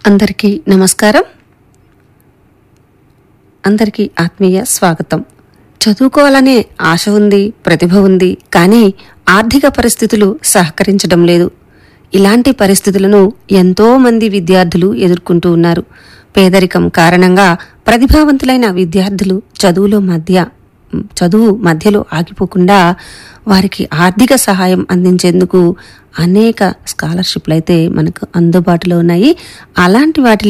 అందరికీ నమస్కారం అందరికీ ఆత్మీయ స్వాగతం చదువుకోవాలనే ఆశ ఉంది ప్రతిభ ఉంది కానీ ఆర్థిక పరిస్థితులు సహకరించడం లేదు ఇలాంటి పరిస్థితులను ఎంతో మంది విద్యార్థులు ఎదుర్కొంటూ ఉన్నారు పేదరికం కారణంగా ప్రతిభావంతులైన విద్యార్థులు చదువులో మధ్య చదువు మధ్యలో ఆగిపోకుండా వారికి ఆర్థిక సహాయం అందించేందుకు అనేక స్కాలర్షిప్లు అయితే మనకు అందుబాటులో ఉన్నాయి అలాంటి వాటిలో